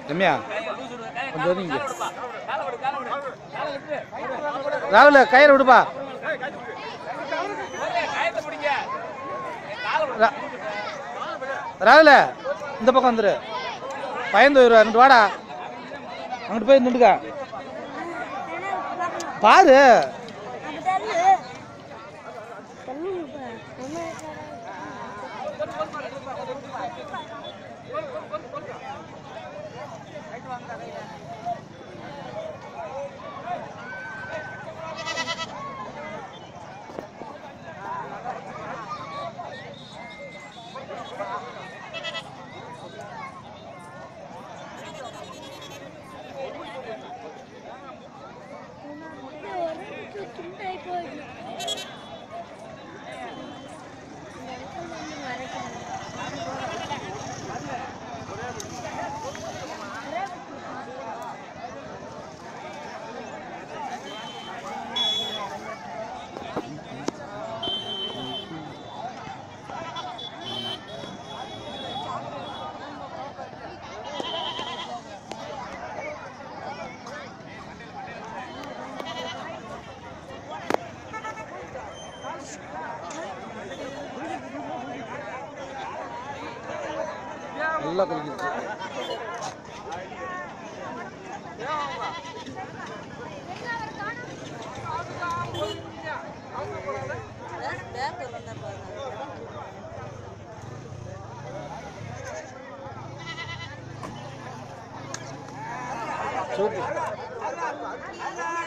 ரம்யா கொஞ்சம் ஒதுங்க ராகுல கயிறு விடுப்பா ரா- ராகுல இந்த பக்கம் வந்துரு பயந்து வருவா ரெண்டு வாடா அங்கிட்டு போய் நின்றுக்கா பாரு நல்லா குளிக்குது சூப்பர்